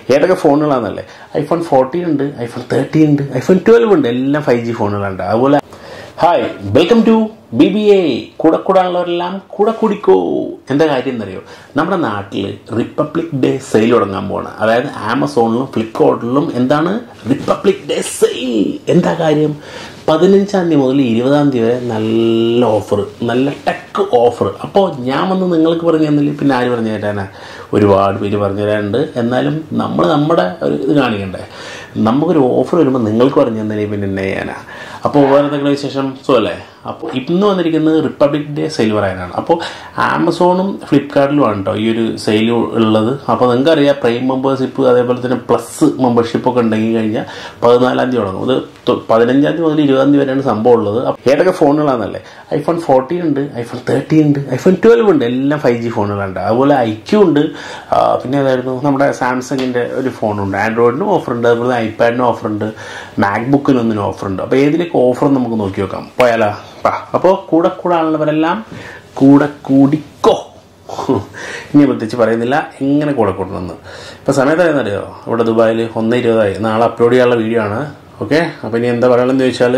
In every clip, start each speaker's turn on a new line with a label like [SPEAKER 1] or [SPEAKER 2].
[SPEAKER 1] ഏതൊക്കെ ഫോണുകളാണെന്നല്ലേ iPhone fourteen ഉണ്ട് ഐഫോൺ തേർട്ടീൻ ഉണ്ട് ഐഫോൺ ട്വൽവ് ഉണ്ട് എല്ലാം ഫൈവ് ജി ഫോണുകളുണ്ട് അതുപോലെ hi welcome to B B A കൂടെ കൂടാനുള്ളവരെല്ലാം കൂടെ കൂടിക്കോ എന്താ കാര്യം എന്നറിയോ നമ്മുടെ നാട്ടിൽ റിപ്പബ്ലിക് ഡേ സെയിൽ തുടങ്ങാൻ പോവാണ് അതായത് ആമസോണിലും ഫ്ലിപ്കാർട്ടിലും എന്താണ് റിപ്പബ്ലിക് ഡേ സെയിൽ എന്താ കാര്യം പതിനഞ്ചാം തീയതി മുതൽ ഇരുപതാം തീയതി വരെ നല്ല ഓഫർ നല്ല ടെക് ഓഫർ അപ്പോൾ ഞാൻ വന്ന് നിങ്ങൾക്ക് പറഞ്ഞു തന്നില്ല പിന്നെ ആര് പറഞ്ഞു തരാനാ ഒരുപാട് പേര് പറഞ്ഞു തരാനുണ്ട് എന്നാലും നമ്മൾ നമ്മുടെ ഒരു ഇത് കാണിക്കണ്ടേ നമുക്കൊരു ഓഫർ വരുമ്പോൾ നിങ്ങൾക്ക് പറഞ്ഞു തന്നില്ലേ പിന്നെ എന്നെ ചെയ്യാനാ അപ്പോൾ വേറെ എന്തെങ്കിലും വിശേഷം സുഖല്ലേ അപ്പോൾ ഇന്ന് വന്നിരിക്കുന്നത് റിപ്പബ്ലിക് ഡേ സെയിൽ പറയാനാണ് അപ്പോൾ ആമസോണും ഫ്ലിപ്കാർട്ടിലുമാണ് കേട്ടോ ഈ ഒരു സെയിൽ ഉള്ളത് അപ്പോൾ നിങ്ങൾക്കറിയാം പ്രൈം മെമ്പർഷിപ്പ് അതേപോലെ തന്നെ പ്ലസ് മെമ്പർഷിപ്പ് ഒക്കെ ഉണ്ടെങ്കിൽ കഴിഞ്ഞാൽ പതിനാലാം തീയതി തുടങ്ങും ഇത് തൊ- പതിനഞ്ചാം തീയതി മുതൽ ഇരുപതാം തീയതി വരെയാണ് സംഭവം ഉള്ളത് അപ്പോൾ ഏതൊക്കെ ഫോണുകളാണെന്നല്ലേ ഐഫോൺ ഫോർട്ടീൻ ഉണ്ട് ഐഫോൺ തേർട്ടീൻ ഉണ്ട് ഐഫോൺ ട്വൽവ് ഉണ്ട് എല്ലാം ഫൈവ് ജി ഫോണുകളുണ്ട് അതുപോലെ ഐക്യു ഉണ്ട് ആ, പിന്നെ ഏതായിരുന്നു നമ്മുടെ സാംസങ്ങിൻ്റെ ഒരു ഫോണുണ്ട് ആൻഡ്രോയിഡിനും ഓഫറുണ്ട് അതുപോലെ ഐപാഡിനും ഓഫറുണ്ട് മാക്ബുക്കിനൊന്നിനും ഓഫറുണ്ട് അപ്പോൾ ഏതിലേക്ക് ഓഫർ നമുക്ക് നോക്കി നോക്കാം പോയാലോ പാ അപ്പോൾ കൂടെ കൂടാനുള്ളവരെല്ലാം കൂടെ കൂടിക്കോ ഇനി പ്രത്യേകിച്ച് പറയുന്നില്ല എങ്ങനെ കൂടെ കൂടണമെന്ന് ഇപ്പോൾ സമയത്തായെന്നറിയോ ഇവിടെ ദുബായിൽ ഒന്ന് ഇരുപതായി നാളെ അപ്ലോഡ് ചെയ്യാനുള്ള വീഡിയോ ആണ് ഓക്കെ അപ്പോൾ ഇനി എന്താ പറയണമെന്ന് ചോദിച്ചാൽ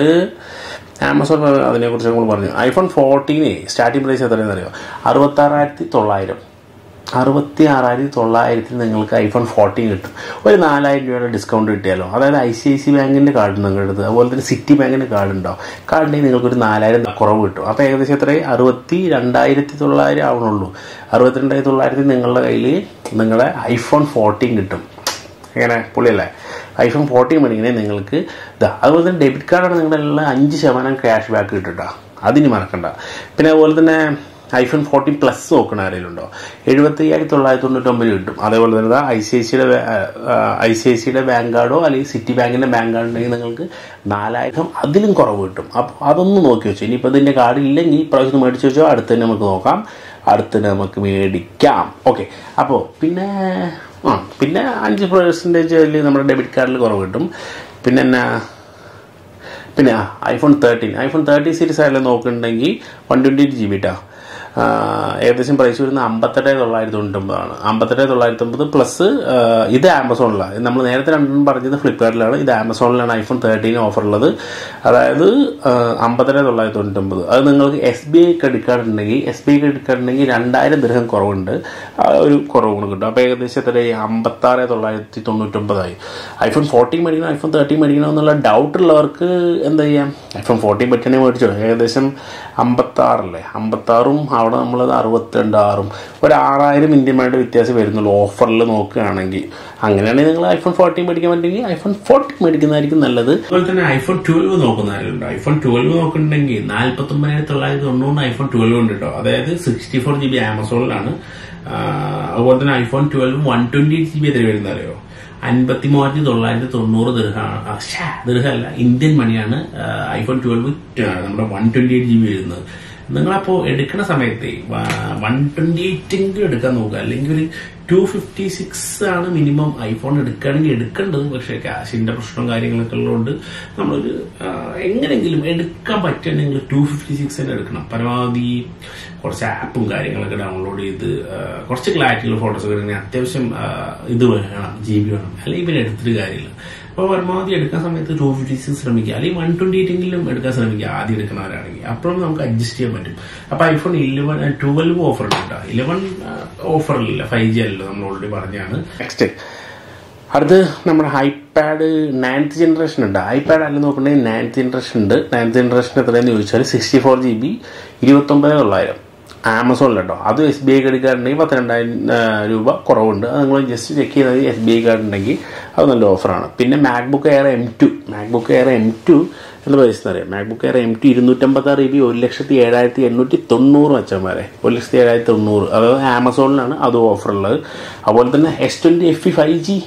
[SPEAKER 1] ആമസോൺ അതിനെക്കുറിച്ച് നമ്മൾ പറഞ്ഞു ഐഫോൺ ഫോർട്ടീന് സ്റ്റാർട്ടിംഗ് പ്രൈസ് എത്രയെന്ന് അറിയോ അറുപത്താറായിരത്തി തൊള്ളായിരം അറുപത്തി ആറായിരത്തി തൊള്ളായിരത്തിന് നിങ്ങൾക്ക് ഐഫോൺ ഫോർട്ടീൻ കിട്ടും ഒരു നാലായിരം രൂപയുടെ ഡിസ്കൗണ്ട് കിട്ടിയാലോ അതായത് ഐ സി ഐ സി ബാങ്കിൻ്റെ കാർഡ് നിങ്ങൾ എടുത്ത് അതുപോലെ തന്നെ സിറ്റി ബാങ്കിൻ്റെ കാർഡ് ഉണ്ടാവും കാർഡിന് നിങ്ങൾക്ക് ഒരു നാലായിരം കുറവ് കിട്ടും അപ്പോൾ ഏകദേശം എത്രയും അറുപത്തി രണ്ടായിരത്തി തൊള്ളായിരം ആവണുള്ളൂ അറുപത്തിരണ്ടായിരത്തി തൊള്ളായിരത്തി നിങ്ങളുടെ കയ്യിൽ നിങ്ങളുടെ ഐഫോൺ ഫോർട്ടീൻ കിട്ടും എങ്ങനെ പൊളിയല്ലേ ഐഫോൺ ഫോർട്ടീൻ മേടിക്കണേ നിങ്ങൾക്ക് ഇതാ അതുപോലെ തന്നെ ഡെബിറ്റ് കാർഡാണ് നിങ്ങളുടെ ഉള്ള അഞ്ച് ശതമാനം ക്യാഷ് ബാക്ക് കിട്ടുട്ടോ അതിന് മറക്കണ്ട പിന്നെ അതുപോലെ തന്നെ ഐഫോൺ ഫോർട്ടീൻ പ്ലസ് നോക്കണ ആരെങ്കിലും ഉണ്ടോ എഴുപത്തി അയ്യായിരത്തി തൊള്ളായിരത്തി തൊണ്ണൂറ്റൊമ്പത് കിട്ടും അതേപോലെ തന്നെ ഐ സി ഐ സിയുടെ ഐ സി ഐ സിയുടെ ബാങ്ക് കാർഡോ അല്ലെങ്കിൽ സിറ്റി ബാങ്കിൻ്റെ ബാങ്ക് കാർഡ് ഉണ്ടെങ്കിൽ നിങ്ങൾക്ക് നാലായിരം അതിലും കുറവ് കിട്ടും അപ്പോൾ അതൊന്ന് നോക്കി വെച്ചു ഇനിയിപ്പോൾ ഇതിൻ്റെ കാർഡ് ഇല്ലെങ്കിൽ ഇപ്രാവശ്യം മേടിച്ച് വെച്ചോ അടുത്ത് തന്നെ നമുക്ക് നോക്കാം അടുത്ത് തന്നെ നമുക്ക് മേടിക്കാം ഓക്കെ അപ്പോൾ പിന്നെ ആ പിന്നെ അഞ്ച് പെർസെൻറ്റേജ് അതിൽ നമ്മുടെ ഡെബിറ്റ് കാർഡിൽ കുറവ് കിട്ടും പിന്നെ എന്നാ പിന്നെ ആ iPhone thirteen iPhone thirty series ആയാലും നോക്കുന്നുണ്ടെങ്കിൽ one twenty eight G B ട്ടാ ഏകദേശം പ്രൈസ് വരുന്നത് അമ്പത്തെട്ട് തൊള്ളായിരത്തി തൊണ്ണൂറ്റൊമ്പതാണ് അമ്പത്തെട്ട് തൊള്ളായിരത്തി ഒമ്പത് പ്ലസ് ഇത് ആമസോണിലാണ് നമ്മൾ നേരത്തെ രണ്ടെണ്ണം പറഞ്ഞത് ഫ്ലിപ്കാർട്ടിലാണ് ഇത് ആമസോണിലാണ് ഐഫോൺ തേർട്ടീൻ ഓഫർ ഉള്ളത് അതായത് അമ്പത്തെട്ട് തൊള്ളായിരത്തി തൊണ്ണൂറ്റൊമ്പത് അത് നിങ്ങൾക്ക് S B I credit card ഉണ്ടെങ്കിൽ S B I credit card ഉണ്ടെങ്കിൽ രണ്ടായിരം ദൃഹം കുറവുണ്ട് ആ ഒരു കുറവ് കൂടെ കിട്ടും അപ്പോൾ ഏകദേശം എത്ര അമ്പത്താറ് തൊള്ളായിരത്തി തൊണ്ണൂറ്റൊമ്പതായി ഐഫോൺ ഫോർട്ടീൻ മേടിക്കണം ഐഫോൺ തേർട്ടീൻ മേടിക്കണം എന്നുള്ള ഡൗട്ട് ഉള്ളവർക്ക് എന്താ ചെയ്യാം ഐഫോൺ ഫോർട്ടീൻ പറ്റണേ മേടിച്ചോ ഏകദേശം അമ്പത്താറല്ലേ അമ്പത്താറും അവിടെ നമ്മളത് അറുപത്തിരണ്ട് ആറും ഒരു ആറായിരം ഇന്ത്യൻ മണിയുടെ വ്യത്യാസം വരുന്നുള്ളൂ ഓഫറിൽ നോക്കുകയാണെങ്കിൽ അങ്ങനെയാണെങ്കിൽ നിങ്ങൾ ഐഫോൺ ഫോർട്ടീൻ മേടിക്കാൻ പറ്റുമെങ്കിൽ ഐഫോൺ ഫോർട്ടീൻ മേടിക്കുന്നതായിരിക്കും നല്ലത് അതുപോലെ തന്നെ ഐഫോൺ ട്വൽവ് നോക്കുന്നവരുണ്ട് ഐഫോൺ ട്വൽവ് നോക്കുന്നുണ്ടെങ്കിൽ നാൽപ്പത്തി ഒമ്പതിനായിരത്തി തൊള്ളായിരത്തി തൊണ്ണൂറ് ഐഫോൺ ട്വൽവ് ഉണ്ട് കേട്ടോ അതായത് സിക്സ്റ്റി ഫോർ ജി ബി ആമസോണിലാണ് ആ, അതുപോലെ തന്നെ iPhone twelve one twenty eight G B എത്ര വരുന്നത് അറിയോ അൻപത്തി മൂവായിരത്തി തൊള്ളായിരത്തി തൊണ്ണൂറ് ദീർഘമാണ് ദീർഘമല്ല ഇന്ത്യൻ മണിയാണ് ആ, ഐഫോൺ ട്വൽവ് നമ്മുടെ one twenty eight G B വരുന്നത് നിങ്ങളപ്പോ എടുക്കുന്ന സമയത്ത് വൺ ട്വന്റി എയ്റ്റ് എങ്കിലും എടുക്കാൻ നോക്കുക അല്ലെങ്കിൽ ഒരു ടു ഫിഫ്റ്റി സിക്സ് ആണ് മിനിമം ഐഫോൺ എടുക്കുകയാണെങ്കിൽ എടുക്കേണ്ടത് പക്ഷേ ക്യാഷിന്റെ പ്രശ്നം കാര്യങ്ങളൊക്കെ ഉള്ളതുകൊണ്ട് നമ്മളൊരു ആ, എങ്ങനെയെങ്കിലും എടുക്കാൻ പറ്റുകയാണെങ്കിൽ ടു ഫിഫ്റ്റി സിക്സ് തന്നെ എടുക്കണം പരമാവധി കുറച്ച് ആപ്പും കാര്യങ്ങളൊക്കെ ഡൗൺലോഡ് ചെയ്ത് ആ, കുറച്ച് ക്ലാരിറ്റിയുള്ള ഫോട്ടോസ് ഒക്കെ എടുക്കണമെങ്കിൽ അത്യാവശ്യം ആ, ഇത് വേണം ജി ബി വേണം അല്ലെങ്കിൽ പിന്നെ എടുത്തിട്ട് കാര്യമില്ല അപ്പോൾ പരമാവധി എടുക്കാൻ സമയത്ത് ടു ഫിഫ്റ്റി സിക്സ് ശ്രമിക്കുക അല്ലെങ്കിൽ വൺ ട്വന്റി എയ്റ്റെങ്കിലും എടുക്കാൻ ശ്രമിക്കുക ആദ്യം എടുക്കുന്നവരാണെങ്കിൽ അപ്പോഴും നമുക്ക് അഡ്ജസ്റ്റ് ചെയ്യാൻ പറ്റും അപ്പൊ ഐഫോൺ ഇലവൻ ട്വൽവ് ഓഫർ ഉണ്ട് കേട്ടോ ഇലവൻ ഓഫറിലില്ല ഫൈവ് ജി അല്ലല്ലോ നമ്മൾ ഓൾറെഡി പറഞ്ഞാണ് നെക്സ്റ്റ് അടുത്ത് നമ്മുടെ ഐപാഡ് നയൻത്ത് ജനറേഷൻ ഉണ്ട് ഐപാഡ് അല്ല നോക്കണമെങ്കിൽ നയൻത്ത് ജനറേഷൻ ഉണ്ട് നയൻത്ത് ജനറേഷൻ എത്രയെന്ന് ചോദിച്ചാൽ സിക്സ്റ്റി ഫോർ ജി ബി ഇരുപത്തൊമ്പത് തൊള്ളായിരം ആമസോണിൽ കേട്ടോ അത് S B I credit card ഉണ്ടെങ്കിൽ പത്തിരണ്ടായിരം ആ, രൂപ കുറവുണ്ട് അത് നിങ്ങൾ ജസ്റ്റ് ചെക്ക് ചെയ്താൽ എസ് ബി ഐ കാർഡ് ഉണ്ടെങ്കിൽ അത് നല്ല ഓഫറാണ് പിന്നെ MacBook Air M two MacBook Air M two എന്ന് പ്രൈസ് അറിയാം മാക്ബുക്ക് എയർ എം ടു ഇരുന്നൂറ്റമ്പത്താറ് ജി ബി ഒരു ലക്ഷത്തി ഏഴായിരത്തി എണ്ണൂറ്റി തൊണ്ണൂറ് വെച്ചമാരെ ഒരു ലക്ഷത്തി ഏഴായിരത്തി തൊണ്ണൂറ് അതായത് ആമസോണിലാണ് അത് ഓഫർ ഉള്ളത് അതുപോലെ തന്നെ S twenty F five G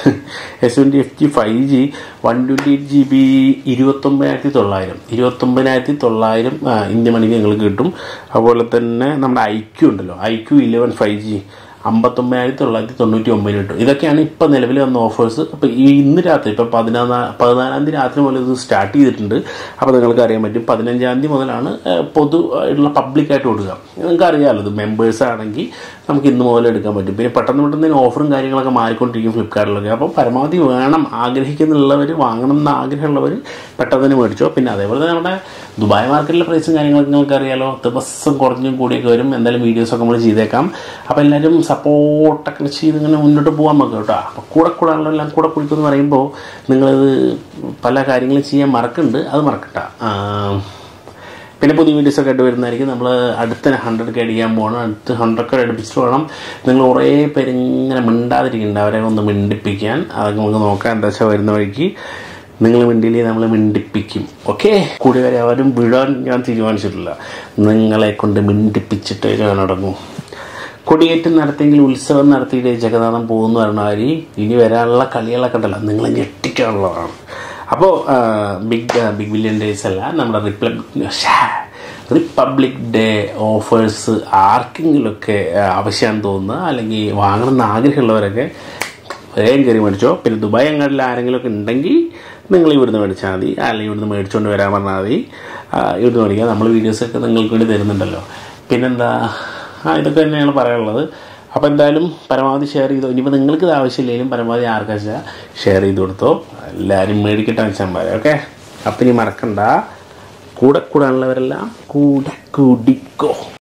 [SPEAKER 1] S twenty F G five G one twenty eight G B ഇരുപത്തൊമ്പതിനായിരത്തി തൊള്ളായിരം ഇരുപത്തൊമ്പതിനായിരത്തി തൊള്ളായിരം ആ, ഇന്ത്യൻ മണിക്ക് നിങ്ങൾക്ക് കിട്ടും അതുപോലെ തന്നെ നമ്മുടെ ഐ ക്യു ഉണ്ടല്ലോ I Q eleven five G അമ്പത്തൊമ്പതിനായിരത്തി തൊള്ളായിരത്തി തൊണ്ണൂറ്റി ഒമ്പതിന് കിട്ടും ഇതൊക്കെയാണ് ഇപ്പം നിലവിൽ വന്ന ഓഫേഴ്സ് അപ്പോൾ ഈ ഇന്ന് രാത്രി ഇപ്പം പതിനാറാം പതിനാലാം തീയതി രാത്രി മുതൽ ഇത് സ്റ്റാർട്ട് ചെയ്തിട്ടുണ്ട് അപ്പോൾ നിങ്ങൾക്ക് അറിയാൻ പറ്റും പതിനഞ്ചാം തീയതി മുതലാണ് ഏഹ്, പൊതു ആയിട്ടുള്ള പബ്ലിക്കായിട്ട് കൊടുക്കുക നിങ്ങൾക്ക് അറിയാമല്ലോ ഇത് മെമ്പേഴ്സ് ആണെങ്കിൽ നമുക്ക് ഇന്ന് മുതൽ എടുക്കാൻ പറ്റും പിന്നെ പെട്ടെന്ന് പെട്ടെന്ന് ഓഫറും കാര്യങ്ങളൊക്കെ മാറിക്കൊണ്ടിരിക്കും ഫ്ലിപ്കാർട്ടിലൊക്കെ അപ്പോൾ പരമാവധി വേണം ആഗ്രഹിക്കുന്നുള്ളവർ വാങ്ങണം എന്ന് ആഗ്രഹമുള്ളവർ പെട്ടെന്ന് തന്നെ മേടിച്ചോ പിന്നെ അതേപോലെ തന്നെ നമ്മുടെ ദുബായ് മാർക്കറ്റിലെ പ്രൈസും കാര്യങ്ങളൊക്കെ നിങ്ങൾക്ക് അറിയാലോ ദിവസം കുറഞ്ഞും കൂടിയൊക്കെ വരും എന്തായാലും വീഡിയോസൊക്കെ നമ്മൾ ചെയ്തേക്കാം അപ്പോൾ എല്ലാവരും സപ്പോർട്ടൊക്കെ ചെയ്ത് ഇങ്ങനെ മുന്നോട്ട് പോകാൻ നമുക്ക് കേട്ടോ അപ്പോൾ കൂടെ കൂടെ ആളുകളെല്ലാം കൂടെ കുടിക്കുമെന്ന് പറയുമ്പോൾ നിങ്ങളിത് പല കാര്യങ്ങളും ചെയ്യാൻ മറക്കുന്നുണ്ട് അത് മറക്കട്ട പിന്നെ പുതിയ വീഡിയോസൊക്കെ ആയിട്ട് വരുന്നതായിരിക്കും നമ്മൾ അടുത്ത ഹൺഡ്രഡ് കെ അടിക്കാൻ പോകണം അടുത്ത് ഹൺഡ്രഡ് കെ അടുപ്പിച്ചിട്ട് വേണം നിങ്ങൾ കുറേ പേര് ഇങ്ങനെ മിണ്ടാതിരിക്കുന്നുണ്ട് അവരെ ഒന്ന് മിണ്ടിപ്പിക്കാൻ അതൊക്കെ നമുക്ക് നോക്കാം എന്താ വെച്ചാൽ വരുന്ന വഴിക്ക് നിങ്ങൾ മിണ്ടിയില്ലേ നമ്മൾ മിണ്ടിപ്പിക്കും ഓക്കെ കൂടി വരെ ആരും വിടാൻ ഞാൻ തീരുമാനിച്ചിട്ടില്ല നിങ്ങളെ കൊണ്ട് മിണ്ടിപ്പിച്ചിട്ട് ഞാൻ അടങ്ങും കൊടിയേറ്റം നടത്തിയെങ്കിൽ ഉത്സവം നടത്തിയിട്ട് ജഗന്നാഥം പോകുന്ന പറഞ്ഞാൽ ഇനി വരാനുള്ള കളികളൊക്കെ ഉണ്ടല്ലോ നിങ്ങളെ ഞെട്ടിക്കാനുള്ളതാണ് അപ്പോൾ ബിഗ് ബിഗ് ബില്യൺ ഡേയ്സ് അല്ല നമ്മുടെ റിപ്പബ്ലിക് റിപ്പബ്ലിക് ഡേ ഓഫേഴ്സ് ആർക്കെങ്കിലുമൊക്കെ ആവശ്യമാണെന്ന് തോന്നുന്ന അല്ലെങ്കിൽ വാങ്ങണമെന്ന് ആഗ്രഹമുള്ളവരൊക്കെ വേഗം കയറി മേടിച്ചോ പിന്നെ ദുബായ് അങ്ങാടിൽ ആരെങ്കിലുമൊക്കെ ഉണ്ടെങ്കിൽ നിങ്ങൾ ഇവിടുന്ന് മേടിച്ചാൽ മതി അല്ലെങ്കിൽ ഇവിടുന്ന് മേടിച്ചുകൊണ്ട് വരാൻ പറഞ്ഞാൽ മതി ഇവിടുന്ന് മേടിക്കുക നമ്മൾ വീഡിയോസൊക്കെ നിങ്ങൾക്ക് വേണ്ടി തരുന്നുണ്ടല്ലോ പിന്നെന്താ ആ ഇതൊക്കെ തന്നെയാണ് പറയാനുള്ളത് അപ്പോൾ എന്തായാലും പരമാവധി ഷെയർ ചെയ്തോ ഇനിയിപ്പോൾ നിങ്ങൾക്ക് ഇത് ആവശ്യമില്ലെങ്കിലും പരമാവധി ആർക്കാ വെച്ചാൽ ഷെയർ ചെയ്ത് കൊടുത്തോ എല്ലാവരും മേടിക്കട്ടെ വെച്ചാൽ ഓക്കെ അപ്പം ഇനി മറക്കണ്ട കൂടെ കൂടാനുള്ളവരെല്ലാം കൂടെ കൂടിക്കോ